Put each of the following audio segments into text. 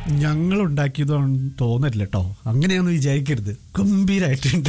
ഞങ്ങൾ ഉണ്ടാക്കിയതാണെന്ന് തോന്നരില്ല കേട്ടോ അങ്ങനെയൊന്നും വിചാരിക്കരുത് ഗംഭീരായിട്ടുണ്ട്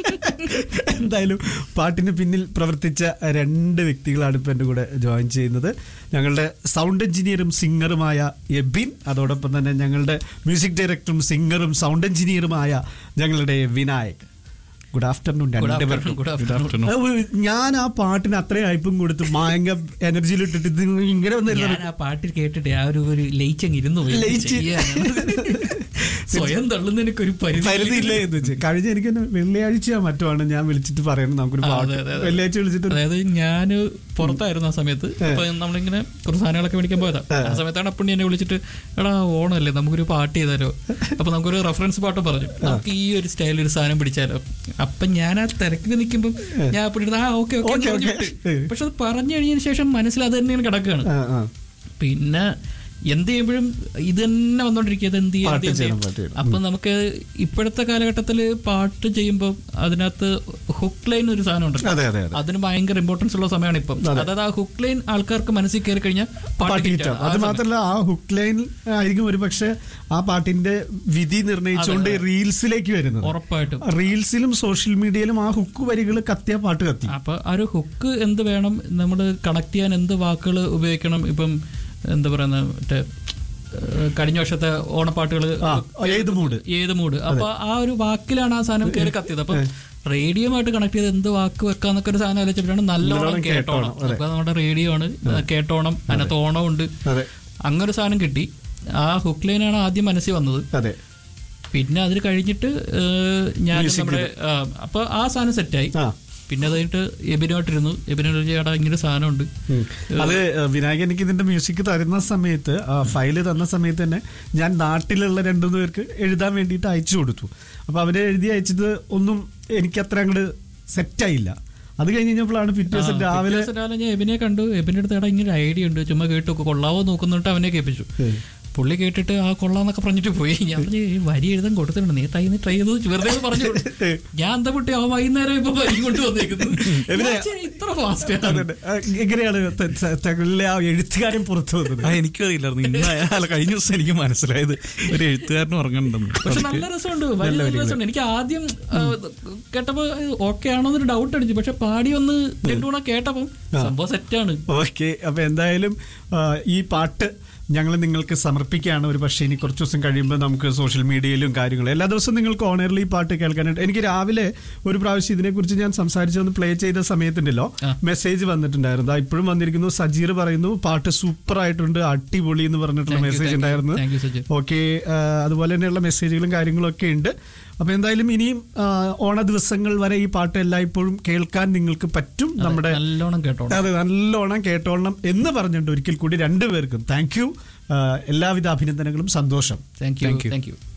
എന്തായാലും പാട്ടിന് പിന്നിൽ പ്രവർത്തിച്ച രണ്ട് വ്യക്തികളാണ് ഇപ്പം എൻ്റെ കൂടെ ജോയിൻ ചെയ്യുന്നത് ഞങ്ങളുടെ സൗണ്ട് എഞ്ചിനീയറും സിംഗറുമായ എബിൻ അതോടൊപ്പം തന്നെ ഞങ്ങളുടെ മ്യൂസിക് ഡയറക്ടറും സിംഗറും സൗണ്ട് എഞ്ചിനീയറുമായ ഞങ്ങളുടെ വിനായക് ഗുഡ് ആഫ്റ്റർനൂൺ Good രണ്ട് afternoon, good പേർക്കും afternoon. ഞാൻ ആ പാട്ടിന് അത്രയും ഹൈപ്പും കൊടുത്ത് മായങ്ക എനർജിയിൽ ഇട്ടിട്ട് ഇത് ഇങ്ങനെ വന്നിരുന്നു ഞാൻ ആ പാട്ട് കേട്ടിട്ട് ആ ഒരു ഒരു ലയിച്ചങ്ങ് ഇരുന്നു പോയി. എന്ത് ലയിച്ച്. ചെയ്യാനാണ്? സ്വയം തള്ളുന്നതിനൊക്കെ ഒരു പരിധി പരിധിയില്ല എന്ന് വെച്ച് കഴിഞ്ഞ എനിക്ക് വെള്ളിയാഴ്ച മറ്റുമാണ് ഞാൻ വിളിച്ചിട്ട് പറയുന്നത് നമുക്കൊരു ആ, പാട്ട് അതെ, അതെ, അതെ. വെള്ളിയാഴ്ച വിളിച്ചിട്ട് അതായത് ഞാൻ പുറത്തായിരുന്നു ആ സമയത്ത് അപ്പൊ നമ്മളിങ്ങനെ കുറച്ച് സാധനങ്ങളൊക്കെ മേടിക്കാൻ പോയതാ ആ സമയത്താണ് അപ്പണ്ണി എന്നെ വിളിച്ചിട്ട് എടാ ഓണല്ലേ നമുക്കൊരു പാട്ട് ചെയ്താലോ അപ്പൊ നമുക്കൊരു റെഫറൻസ് പാട്ട് പറഞ്ഞു നമുക്ക് ഈ ഒരു സ്റ്റൈലിൽ ഒരു സാധനം പിടിച്ചാലോ അപ്പൊ ഞാൻ ആ തിരക്കിൽ നിൽക്കുമ്പോൾ ഞാൻ അപ്പണി ആ ഓക്കെ Okay, ഓക്കെ okay. പക്ഷെ അത് പറഞ്ഞു കഴിഞ്ഞതിന് ശേഷം മനസ്സിൽ അത് തന്നെയാണ് കിടക്കുകയാണ് ആ, ആ. പിന്നെ എന്ത് ചെയ്യുമ്പോഴും ഇത് തന്നെ വന്നോണ്ടിരിക്കുക ഇത് എന്ത് ചെയ്യും, പാട്ട് എന്ത് ചെയ്യും, ചെയ്യണം, എന്ത് പാട്ട് ചെയ്യും. ചെയ്യണം. അപ്പൊ നമുക്ക് ഇപ്പോഴത്തെ കാലഘട്ടത്തിൽ പാട്ട് ചെയ്യുമ്പോൾ അതിനകത്ത് ഹുക്ക് ലൈൻ ഒരു സാധനം ഉണ്ട് അതെ അതെ അതെ അതിന് ഭയങ്കര ഇമ്പോർട്ടൻസ് ഉള്ള സമയമാണ് ഇപ്പം അതായത് ആ ഹുക്ക് ലൈൻ ആൾക്കാർക്ക് മനസ്സിൽ കയറി കഴിഞ്ഞാൽ പാട്ട് പാട്ട് hit ഹിറ്റാണ് ആണ്. ആ അത് സമയം. മാത്രല്ല ആ ഹുക്ക് ലൈൻ ആയിരിക്കും ഒരു പക്ഷെ ആ പാട്ടിന്റെ വിധി നിർണയിച്ചുകൊണ്ട് റീൽസിലേക്ക് വരുന്നത് ഉറപ്പായിട്ടും റീൽസിലും സോഷ്യൽ മീഡിയയിലും ആ ഹുക്ക് വരികൾ കത്തിയ പാട്ട് കത്തി അപ്പൊ ആ ഒരു ഹുക്ക് എന്ത് വേണം നമ്മൾ കണക്ട് ചെയ്യാൻ എന്ത് വാക്കുകൾ ഉപയോഗിക്കണം ഇപ്പം എന്താ പറയുന്ന മറ്റേ ഏഹ്, കഴിഞ്ഞ വർഷത്തെ ഓണപ്പാട്ടുകൾ ആ, ഏത് മൂഡ് ഏത് മൂഡ് അപ്പൊ ആ ഒരു വാക്കിലാണ് ആ സാധനം കയറി കത്തിയത് അപ്പൊ റേഡിയോമായിട്ട് കണക്ട് ചെയ്ത് എന്ത് വാക്ക് വെക്കാന്നൊക്കെ ഒരു സാധനം ആലോചിച്ചിട്ടാണ് നല്ലോണം നല്ലോണം കേട്ടോണം കേട്ടോണം, അതെ. അപ്പൊ നമ്മുടെ റേഡിയോ ആണ് കേട്ടോണം അതിനകത്ത് ഓണം ഉണ്ട് അതെ അങ്ങനെ ഒരു സാധനം കിട്ടി ആ ഹുക്ക് ലൈനാണ് ആദ്യം മനസ്സിൽ വന്നത് അതെ പിന്നെ അതിന് കഴിഞ്ഞിട്ട് ഏഹ്, ഞാൻ Music നമ്മുടെ ആ, അപ്പൊ ആ സാധനം സെറ്റായി ആ പിന്നെ അത് കഴിഞ്ഞിട്ട് എബിനോട്ടിരുന്നു എബിനോട് ചേട്ടാ ഇങ്ങനെ സാധനമുണ്ട് ഉം. അത് വിനായകൻ എനിക്ക് ഇതിന്റെ മ്യൂസിക് തരുന്ന സമയത്ത് ഫയല് തന്ന സമയത്ത് തന്നെ ഞാൻ നാട്ടിലുള്ള രണ്ടു പേർക്ക് എഴുതാൻ വേണ്ടിയിട്ട് അയച്ചു കൊടുത്തു അപ്പൊ അവര് എഴുതി അയച്ചത് ഒന്നും എനിക്ക് അത്ര അങ്ങോട്ട് സെറ്റായില്ല അത് കഴിഞ്ഞ് കഴിഞ്ഞപ്പോഴാണ് പിറ്റേ ദിവസം രാവിലെ പിറ്റേ ദിവസം രാവിലെ ഞാൻ എബിനെ കണ്ടു എബിന്റെ അടുത്ത് എടാ ഇങ്ങനെ ഐഡിയ ഉണ്ട് ചുമ്മാ കേട്ടു നോക്ക്, കൊള്ളാവോ നോക്കുന്നിട്ട് അവനെ കേൾപ്പിച്ചു ഉം. പുള്ളി കേട്ടിട്ട് ആ കൊള്ളാന്നൊക്കെ പറഞ്ഞിട്ട് പോയി ഞാൻ പറഞ്ഞു "ഈ വരി എഴുതാൻ കൊടുത്തിട്ടുണ്ട് നീ ട്രൈ ട്രൈ ചെയ്ത് വെറുതെ ഒന്ന് പറഞ്ഞു ഞാൻ എന്താ കുട്ടി അവൻ വൈകുന്നേരം ഇപ്പൊ വരി കൊണ്ട് വന്നേക്കുന്നു എബിനെ- ഞാൻ ചെയ്യ, ഇത്ര ഫാസ്റ്റ് അതെ, അതെ. ആ, എങ്ങനെയാണ് ത- ത- തകളിലെ ആ എഴുത്തുകാരൻ പുറത്തു വന്നത് ആ എനിക്കും അറിയില്ലായിരുന്നു ഇന്ന് അല്ല കഴിഞ്ഞ ദിവസം എനിക്ക് മനസ്സിലായത് ഒരു എഴുത്തുകാരൻ ഉറങ്ങുന്നുണ്ടെന്ന് പക്ഷെ നല്ല രസമുണ്ട് വലിയ നല്ല രസമുണ്ട് എനിക്ക് ആദ്യം ആ, കേട്ടപ്പോ ഓക്കെ ആണോ എന്നൊരു ഡൗട്ട് അടിച്ചു പക്ഷെ പാടി ഒന്ന് രണ്ടുകൂടെ കേട്ടപ്പോ സംഭവം സെറ്റാണ് ഓക്കെ അപ്പൊ എന്തായാലും ആ, ഈ പാട്ട് ഞങ്ങൾ നിങ്ങൾക്ക് സമർപ്പിക്കുകയാണ് ഒരു പക്ഷേ ഇനി കുറച്ച് ദിവസം കഴിയുമ്പോൾ നമുക്ക് സോഷ്യൽ മീഡിയയിലും കാര്യങ്ങളും എല്ലാ ദിവസവും നിങ്ങൾക്ക് ഓണറിൽ ഈ പാട്ട് കേൾക്കാനായിട്ട് എനിക്ക് രാവിലെ ഒരു പ്രാവശ്യം ഇതിനെക്കുറിച്ച് ഞാൻ സംസാരിച്ചൊന്ന് പ്ലേ ചെയ്ത സമയത്തുണ്ടല്ലോ ആ. മെസ്സേജ് വന്നിട്ടുണ്ടായിരുന്നു ദാ ഇപ്പോഴും വന്നിരിക്കുന്നു സജീർ പറയുന്നു പാട്ട് സൂപ്പർ ആയിട്ടുണ്ട് അടിപൊളി എന്ന് പറഞ്ഞിട്ടുള്ള Thank you, message thank you. ഉണ്ടായിരുന്നു Thank you, സജീർ. ഓക്കെ അതുപോലെ തന്നെയുള്ള മെസ്സേജുകളും കാര്യങ്ങളും ഒക്കെ ഉണ്ട് അപ്പൊ എന്തായാലും ഇനിയും ആ, ഓണ ദിവസങ്ങൾ വരെ ഈ പാട്ട് എല്ലായ്പ്പോഴും കേൾക്കാൻ നിങ്ങൾക്ക് പറ്റും നമ്മുടെ നല്ലോണം കേട്ടോ അതെ നല്ലോണം കേട്ടോളണം എന്ന് പറഞ്ഞിട്ടുണ്ട് ഒരിക്കൽ കൂടി രണ്ടുപേർക്കും താങ്ക് യു എല്ലാവിധ അഭിനന്ദനങ്ങളും സന്തോഷം താങ്ക് യു താങ്ക് യു